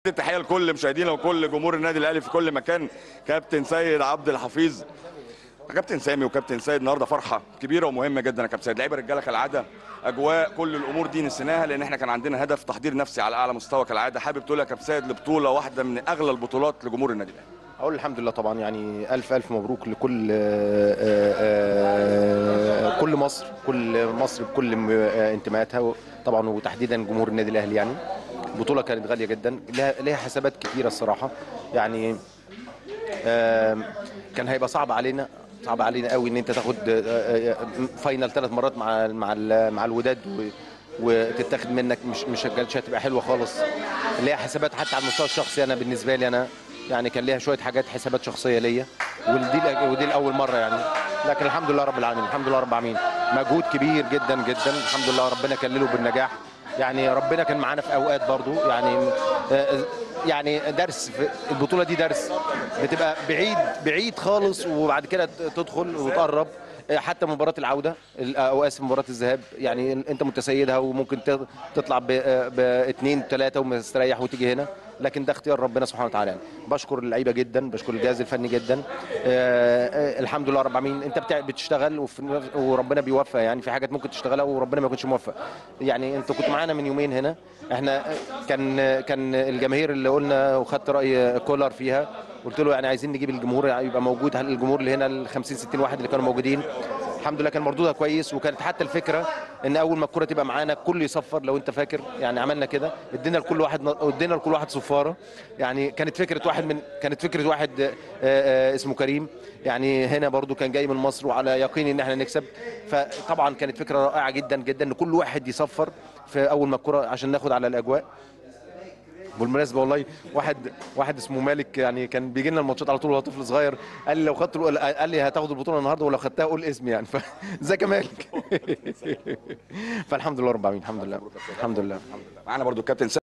التحيه لكل مشاهدينا وكل جمهور النادي الاهلي في كل مكان كابتن سيد عبد الحفيظ كابتن سامي وكابتن سيد النهارده فرحه كبيره ومهمه جدا يا كابتن سيد لعيبه رجاله كالعاده اجواء كل الامور دي نسيناها لان احنا كان عندنا هدف تحضير نفسي على اعلى مستوى كالعاده حابب تقول يا كابتن سيد لبطوله واحده من اغلى البطولات لجمهور النادي الاهلي اقول الحمد لله طبعا يعني الف الف مبروك لكل آه، آه، كل مصر كل مصر بكل م- آه، انتماءاتها طبعا وتحديدا جمهور النادي الاهلي يعني البطوله كانت غاليه جدا لها لها حسابات كتيره الصراحه يعني آم، كان هيبقى صعب علينا صعب علينا قوي ان انت تاخد آه، آه، فاينل ثلاث مرات مع مع ال- مع الوداد و- وتتاخد منك مش مش كانتش هتبقى حلوه خالص ليها حسابات حتى على المستوى الشخصي انا بالنسبه لي انا يعني كان ليها شويه حاجات حسابات شخصيه ليا ودي ودي الاول مره يعني لكن الحمد لله رب العالمين الحمد لله رب العالمين مجهود كبير جدا جدا الحمد لله ربنا كلله بالنجاح يعني ربنا كان معانا في اوقات برضو يعني آه، يعني درس في البطوله دي درس بتبقى بعيد بعيد خالص وبعد كده تدخل وتقرب حتى مباراه العوده او اسف مباراه الذهاب يعني انت متسيدها وممكن ت- تطلع باثنين ثلاثه ومستريح وتيجي هنا لكن ده اختيار ربنا سبحانه وتعالى يعني. بشكر اللعيبه جدا بشكر الجهاز الفني جدا آه، آه، الحمد لله رب العالمين انت بتاع- بتشتغل وفي نفس- وربنا بيوفق يعني في حاجات ممكن تشتغلها وربنا ما يكونش موفق يعني انت كنت معانا من يومين هنا احنا كان كان الجماهير اللي قلنا وخدت راي كولر فيها قلت له يعني عايزين نجيب الجمهور يبقى موجود هل الجمهور اللي هنا ال 50 60 واحد اللي كانوا موجودين الحمد لله كان مردودها كويس وكانت حتى الفكره ان اول ما الكره تبقى معانا الكل يصفر لو انت فاكر يعني عملنا كده ادينا لكل واحد ادينا لكل واحد صفاره يعني كانت فكره واحد من كانت فكره واحد آه، آه، اسمه كريم يعني هنا برضو كان جاي من مصر وعلى يقين ان احنا نكسب فطبعا كانت فكره رائعه جدا جدا ان كل واحد يصفر في اول ما الكره عشان ناخد على الاجواء بالمناسبه والله واحد واحد اسمه مالك يعني كان بيجي لنا الماتشات على طول وهو طفل صغير قال لي لو خدت قال لي هتاخد البطوله النهارده ولو خدتها قول اسمي يعني فازيك يا مالك فالحمد لله رب العالمين الحمد لله الحمد لله معانا برضو الكابتن